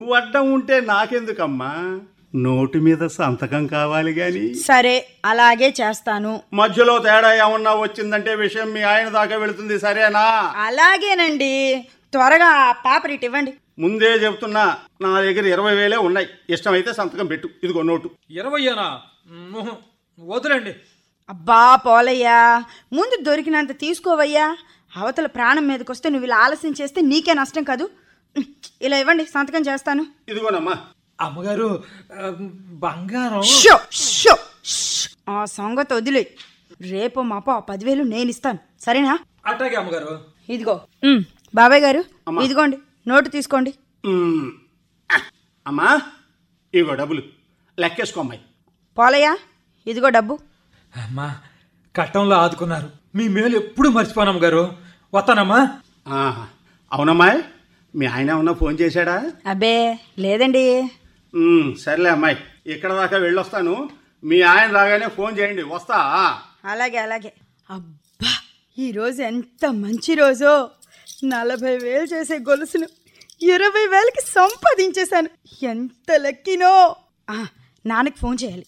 వడ్డం ఉంటే నాకెందుకమ్మా నోటు మీద సంతకం కావాలి గాని సరే అలాగే చేస్తాను మధ్యలో తేడా ఏమన్నా వచ్చిందంటే విషయం మీ ఆయన దాకా వెళుతుంది సరేనా అలాగేనండి త్వరగా ఆ పేపర్ ఇటు ఇవ్వండి ముందే చెప్తున్నా నా దగ్గర ఇరవై వేలే ఉన్నాయి ఇష్టమైతే సంతకం పెట్టు ఇదిగో నోటు ఇరవయ్యానా మ్మ్. వదిలేండి అబ్బా పోలయ్యా ముందు దొరికినంత తీసుకోవయ్యా అవతల ప్రాణం మీదకి వస్తే నువ్వు ఇలా ఆలస్యం చేస్తే నీకే నష్టం కాదు ఇలా ఇవ్వండి సంతకం చేస్తాను ఇదిగోనమ్మా అమ్మగారు ఆ, బంగారం షో షో ష్. ఆ సంగతి వదిలే రేపు మాపో ఆ పదివేలు నేను ఇస్తాను సరేనా అట్లాగే అమ్మగారు ఇదిగో ఉమ్, బాబాయ్ గారు ఇదిగోండి నోటు తీసుకోండి మ్మ్. ఆ, అమ్మా ఇదిగో డబ్బులు లెక్కేసుకో అమ్మాయి పోలయ్యా ఇదిగో డబ్బు అమ్మా కట్టంలో ఆదుకున్నారు మీ మేలు ఎప్పుడు మర్చిపోను అమ్మగారు వస్తానమ్మా ఆహా. అవునమ్మాయి మీ ఆయన ఏమన్నా ఫోన్ చేశాడా అబ్బే లేదండి మ్మ్, సర్లే అమ్మాయి ఇక్కడ దాకా వెళ్ళొస్తాను మీ ఆయన రాగానే ఫోన్ చేయండి వస్తా అలాగే అలాగే అబ్బా ఈరోజు ఎంత మంచి రోజో నలభై వేలు చేసే గొలుసును ఇరవై వేలకి సంపాదించేశాను ఎంత లక్కీనో ఆ, నాన్నకి ఫోన్ చేయాలి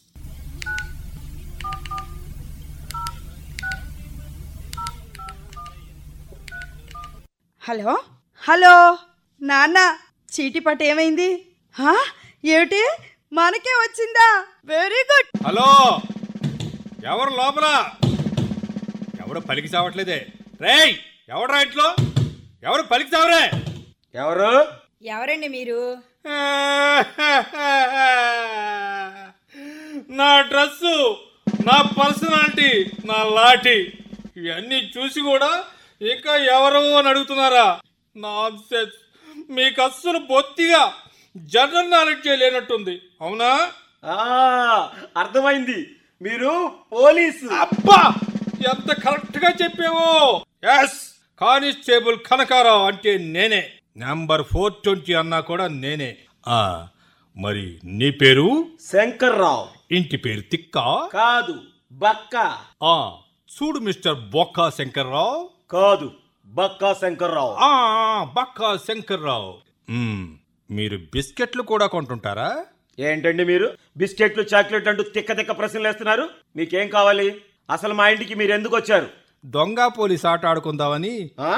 హలో హలో నాన్న చీటీ పట్టు ఏమైంది హా? ఏమిటి మనకే వచ్చిందా వెరీ గుడ్ హలో ఎవరు లోపల ఎవడు పలికి చావట్లేదే రేయ్ ఎవడ్రా ఇంట్లో ఎవరు పలికి చావరే ఎవరు ఎవరండి మీరు నా డ్రెస్సు నా పర్సనాలిటీ నా లాఠీ ఇవన్నీ చూసి కూడా ఇంకా ఎవరు అని అడుగుతున్నారా నాన్సెన్స్ మీకు అస్సలు బొత్తిగా జనరల్ నాలెడ్జ్ లేనట్టుంది అవునా ఆ అర్థమైంది మీరు పోలీసు అబ్బా ఎంత కరెక్ట్ గా చెప్పావో ఎస్ కానిస్టేబుల్ కనకారావు అంటే నేనే నంబర్ ఫోర్ ట్వంటీ అన్నా కూడా నేనే ఆ మరి నీ పేరు శంకర్రావు ఇంటి పేరు తిక్క కాదు బక్క ఆ చూడు మిస్టర్ బొక్క శంకర్రావు కాదు బక్క శంకర్రావు ఆ బక్క శంకర్రావు మ్మ్, మీరు బిస్కెట్లు కూడా కొంటుంటారా ఏంటండి మీరు బిస్కెట్లు చాక్లెట్ అంటూ తిక్క తిక్క ప్రశ్నలు వేస్తున్నారు మీకేం కావాలి అసలు మా ఇంటికి మీరు ఎందుకు వచ్చారు దొంగ పోలీస్ ఆట ఆడుకుందామని ఆ?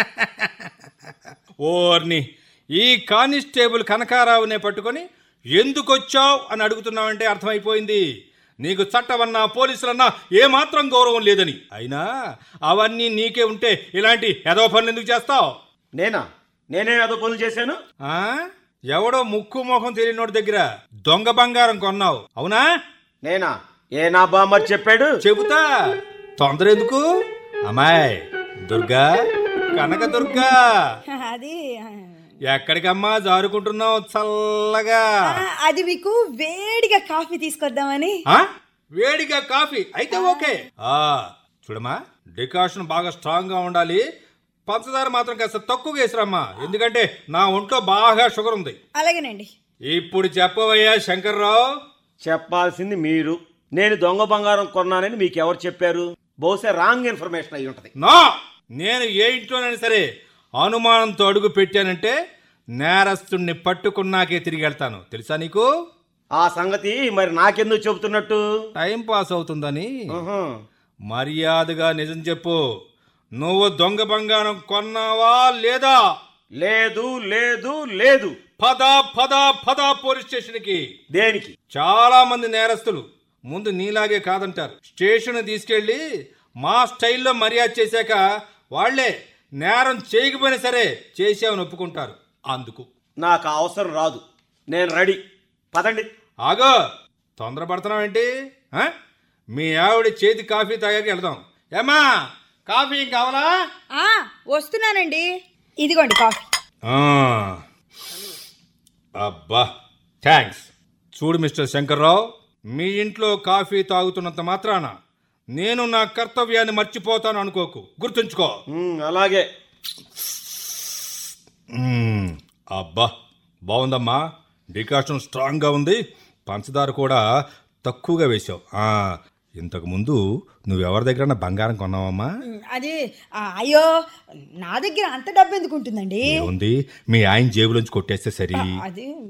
ఓర్ని ఈ కానిస్టేబుల్ కనకారావునే పట్టుకొని ఎందుకొచ్చావు అని అడుగుతున్నావంటే అర్థమైపోయింది నీకు చట్టమన్నా పోలీసులన్నా ఏమాత్రం గౌరవం లేదని అయినా అవన్నీ నీకే ఉంటే ఇలాంటి ఎదవ పనులు ఎందుకు చేస్తావు నేనా నేనే ఏదో పనులు చేశాను ఆ ఎవడో ముక్కు మొహం తెలియనోడి దగ్గర దొంగ బంగారం కొన్నావు అవునా నేనా ఏ నా బామ్మర్ చెప్పాడు చెబుతా తొందర ఎందుకు అమ్మాయి దుర్గా కనక దుర్గా అది ఎక్కడికమ్మా జారుకుంటున్నావు చల్లగా ఆ, అది మీకు వేడిగా కాఫీ తీసుకొద్దామని ఆ? వేడిగా కాఫీ అయితే ఓకే ఆ చూడమ్మా డికాషన్ బాగా స్ట్రాంగ్ గా ఉండాలి పంచదార మాత్రం కాస్త తక్కువ వేసిరమ్మా ఎందుకంటే నా ఒంట్లో బాగా షుగర్ ఉంది అలాగేనండి ఇప్పుడు చెప్పవయ్యా శంకర్రావు చెప్పాల్సింది మీరు నేను దొంగ బంగారం కొన్నానని మీకు ఎవరు చెప్పారు బహుశా రాంగ్ ఇన్ఫర్మేషన్ అయి ఉంటది నా నేను ఏ ఇంట్లోనైనా సరే అనుమానంతో అడుగు పెట్టానంటే నేరస్తుణ్ణి పట్టుకున్నాకే తిరిగి వెళ్తాను తెలుసా నీకు ఆ సంగతి మరి నాకెందుకు చెబుతున్నట్టు టైం పాస్ అవుతుందని ఉహు. మర్యాదగా నిజం చెప్పు నువ్వు దొంగ బంగారం కొన్నావా లేదా లేదు లేదు లేదు పద పద పద పోలీస్ స్టేషన్కి దేనికి చాలా మంది నేరస్తులు ముందు నీలాగే కాదంటారు స్టేషన్ తీసుకెళ్ళి మా స్టైల్లో మర్యాద చేశాక వాళ్ళే నేరం చేయకపోయినా సరే చేసావని ఒప్పుకుంటారు అందుకు నాకు ఆ అవసరం రాదు నేను రెడీ పదండి ఆగో తొందరపడుతున్నావేంటి ఆ? మీ ఆవిడ చేతి కాఫీ తాగాక వెళ్దాం ఏమా కాఫీ కావాలా ఆ, వస్తున్నానండి ఇదిగోండి కాఫీ ఆ. అబ్బా థ్యాంక్స్ చూడు మిస్టర్ శంకర్రావు మీ ఇంట్లో కాఫీ తాగుతున్నంత మాత్రాన నేను నా కర్తవ్యాన్ని మర్చిపోతాను అనుకోకు గుర్తుంచుకో ఉమ్, అలాగే మ్మ్. అబ్బా బాగుందమ్మా డికాషన్ స్ట్రాంగ్గా ఉంది పంచదార కూడా తక్కువగా వేసావు ఆ, ఇంతకు ముందు నువ్వెవరి దగ్గర బంగారం కొన్నావమ్మా అది ఆ, అయ్యో నా దగ్గర అంత డబ్బు ఎందుకు ఉంటుందండి ఉంది మీ ఆయన జేబులోంచి కొట్టేస్తే సరి అది